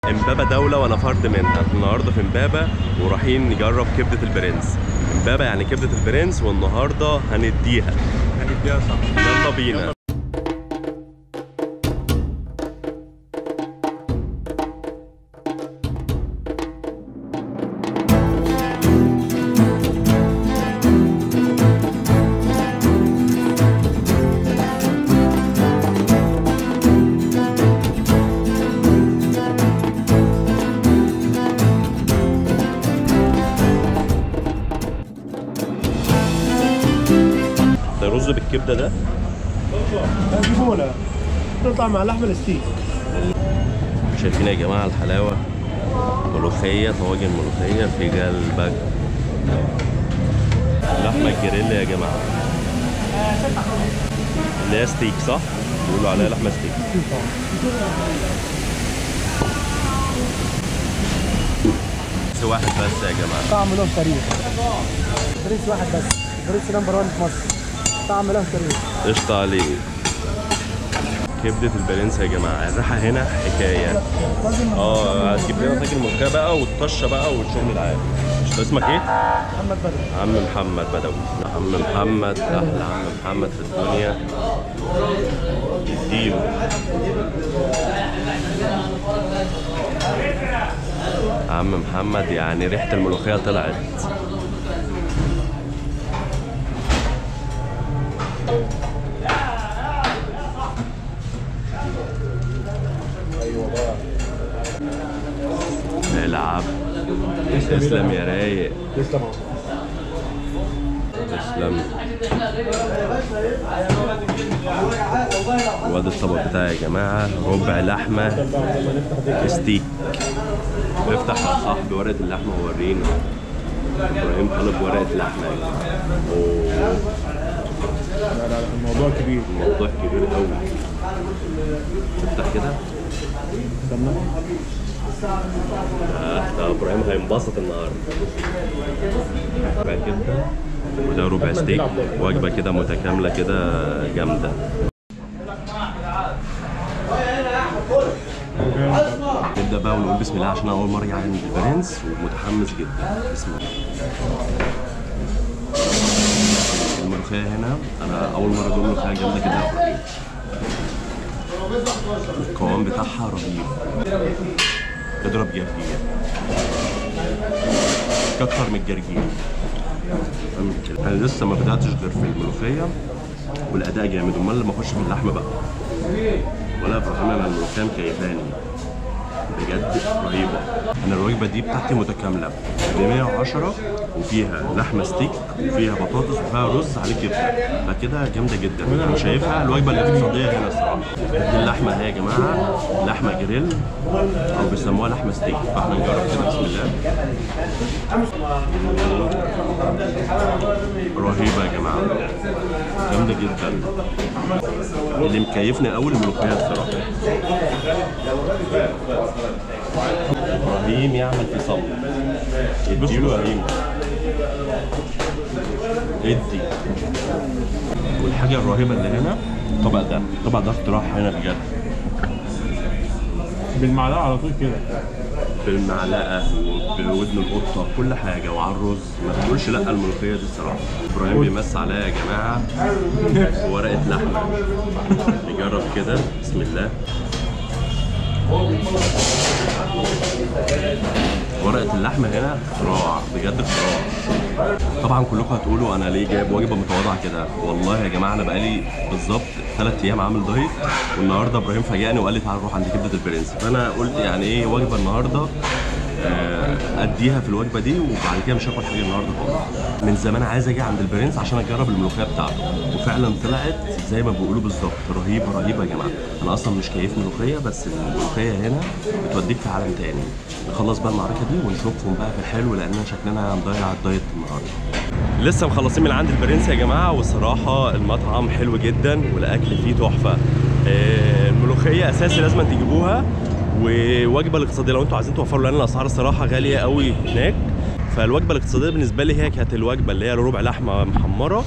امبابة دولة وانا فرد منها النهارده في امبابة ورايحين نجرب كبدة البرنس امبابة يعني كبدة البرنس والنهارده هنديها هنديها صح يلا بينا ده رز بالكبدة ده جيبونا تطلع مع لحم الستيك شايفين يا جماعة الحلاوة ملوخية طواجن ملوخية في قلبك لحمة الجريل يا جماعة اللي هي ستيك صح؟ بيقولوا عليها لحمة ستيك بس واحد بس يا جماعة طعم له تاريخ برنس واحد بس برنس نمبر 1 في مصر طعم له تاريخ قشطة عليه كبدة البرنس يا جماعة الريحة هنا حكاية اه هتجيب لنا طاجن ملوخية بقى والطشة بقى والشغل العادي مش اسمك ايه؟ محمد بدر عم محمد بدوي عم محمد احلى عم محمد في الدنيا اديله عم محمد يعني ريحة الملوخية طلعت العب تسلم يا رايق تسلم تسلم وادي الطبق بتاعي يا جماعة ربع لحمة نفتح دي ستيك افتح يا صاحبي ورقة اللحمة وورينا ابراهيم طلب ورقة لحمة يا جماعة أوه، لا لا لا الموضوع كبير الموضوع كبير قوي افتح كده استنى آه، ده ابراهيم هينبسط النهارده ربع كبده وده ربع ستيك وجبه كده متكامله كده جامده نبدا بقى ونقول بسم الله عشان أنا اول مره عند البرنس ومتحمس جدا بسم الله الملوخيه هنا انا اول مره ادوق ملوخيه جامده كده يا إبراهيم. القوام بتاعها رهيب اضرب جرجير كتر من الجرجير فاهم كده؟ انا لسه ما بداتش غير في الملوخيه والاداء جامد امال لما اخش في اللحمه بقى ولا ابراهيم انا الملوخيه مكيفاني بجد رهيبه انا الوجبه دي بتاعتي متكامله ب 110 وفيها لحمه ستيك وفيها بطاطس وفيها رز عليه كبده فكده جامده جدا انا شايفها الوجبه الاقتصاديه هنا الصراحه دي اللحمه اهي يا جماعه لحمه جريل او بيسموها لحمه ستيك فاحنا نجرب كده بسم الله رهيبه يا جماعه جامده جدا اللي مكيفني قوي الملوخيه الصراحه ابراهيم يعمل في صمت اديله يا هيم ادي والحاجه الرهيبه اللي هنا الطبق ده الطبق ده اختراع هنا بجد بالمعلقه على طول كده بالمعلقه وبودن القطه كل حاجه وعلى الرز ما تقولش لا الملوخيه دي الصراحه ابراهيم بيمس عليا يا جماعه ورقه لحمه نجرب كده بسم الله ورقه اللحمه هنا اختراع بجد اختراع طبعا كلكم هتقولوا انا ليه جايب وجبه متواضعه كده والله يا جماعه انا بقالي بالظبط ثلاث ايام عامل دايت والنهارده ابراهيم فاجئني وقال لي تعالى نروح عند كبده البرنس فانا قلت يعني ايه وجبه النهارده آه، اديها في الوجبه دي وبعد كده مش هاكل حاجه النهارده خالص من زمان عايز اجي عند البرنس عشان اجرب الملوخيه بتاعته وفعلا طلعت زي ما بيقولوا بالظبط رهيبه رهيبه يا جماعه انا اصلا مش كيف ملوخيه بس الملوخيه هنا بتوديك في عالم تاني نخلص بقى المعركه دي ونشوفهم بقى في الحلو لاننا شكلنا هنضيع الدايت النهارده لسه مخلصين من عند البرنس يا جماعه والصراحه المطعم حلو جدا والاكل فيه تحفه آه، الملوخيه اساسي لازم تجيبوها ووجبه الاقتصاديه لو انتوا عايزين توفروا لان الاسعار الصراحه غاليه قوي هناك فالوجبه الاقتصاديه بالنسبه لي هي كانت الوجبه اللي هي ربع لحمه محمره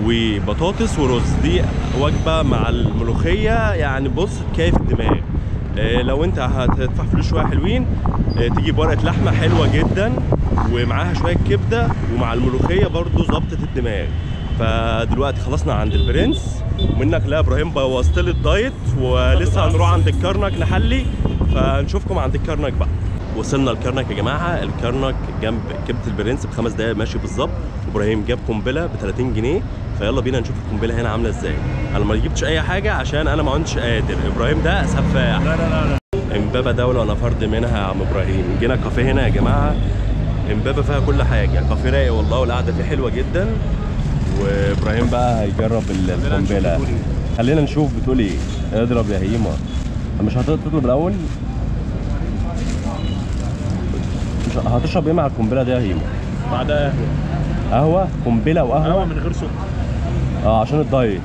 وبطاطس ورز دي وجبه مع الملوخيه يعني بص كيف الدماغ آه، لو انت هتدفع فلوس شويه حلوين آه، تجيب ورقه لحمه حلوه جدا ومعاها شويه كبده ومع الملوخيه برضو ظبطت الدماغ فدلوقتي خلصنا عند البرنس ومنك لا يا ابراهيم بوظت لي الدايت ولسه هنروح عند الكرنك نحلي فنشوفكم عند الكرنك بقى وصلنا الكرنك يا جماعه الكرنك جنب كبده البرنس بخمس دقايق ماشي بالظبط ابراهيم جاب قنبله ب 30 جنيه فيلا بينا نشوف القنبله هنا عامله ازاي انا ما جبتش اي حاجه عشان انا ما كنتش قادر ابراهيم ده سفاح لا لا لا لا امبابه دوله وانا فرد منها يا عم ابراهيم جينا كافيه هنا يا جماعه امبابه فيها كل حاجه كافيه رايق والله والقعده فيه حلوه جدا وابراهيم بقى هيجرب ال- القنبله خلينا نشوف بتقول ايه اضرب يا هيما مش هتطلب الاول مش هتشرب ايه مع القنبله دي يا هيما بعدها قهوه قنبله قهوه وقهوه من غير سكر اه عشان الدايت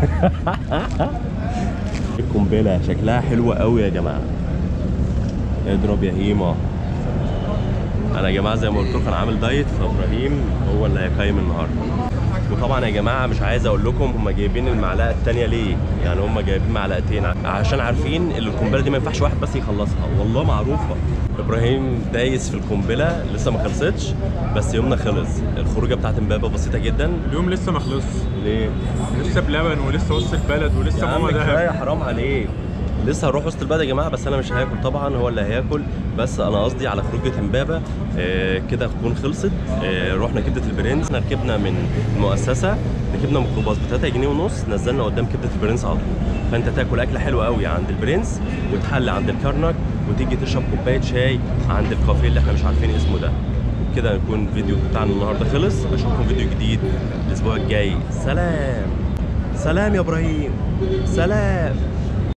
القنبله شكلها حلوه قوي يا جماعه اضرب يا هيما انا يا جماعه زي ما قلت لكم انا عامل دايت فابراهيم هو اللي هيقيم النهارده وطبعا يا جماعه مش عايز اقول لكم هم جايبين المعلقه الثانيه ليه يعني هم جايبين معلقتين عشان عارفين ان القنبله دي ما ينفعش واحد بس يخلصها والله معروفه ابراهيم دايس في القنبله لسه ما خلصتش بس يومنا خلص الخروجه بتاعت امبابه بسيطه جدا اليوم لسه ما خلصش ليه لسه بلبن ولسه وسط البلد يا ولسه عم ماما كفايه دهب حرام عليك لسه هنروح وسط البلد يا جماعه بس انا مش هاكل طبعا هو اللي هياكل بس انا قصدي على خروجه امبابه آه كده تكون خلصت آه رحنا كبده البرنس احنا ركبنا من المؤسسه ركبنا ميكروباص ب 3 جنيه ونص نزلنا قدام كبده البرنس على طول فانت تاكل اكله حلوه قوي عند البرنس وتحل عند الكرنك وتيجي تشرب كوبايه شاي عند الكافيه اللي احنا مش عارفين اسمه ده كده يكون الفيديو بتاعنا النهارده خلص اشوفكم فيديو جديد الاسبوع الجاي سلام سلام يا ابراهيم سلام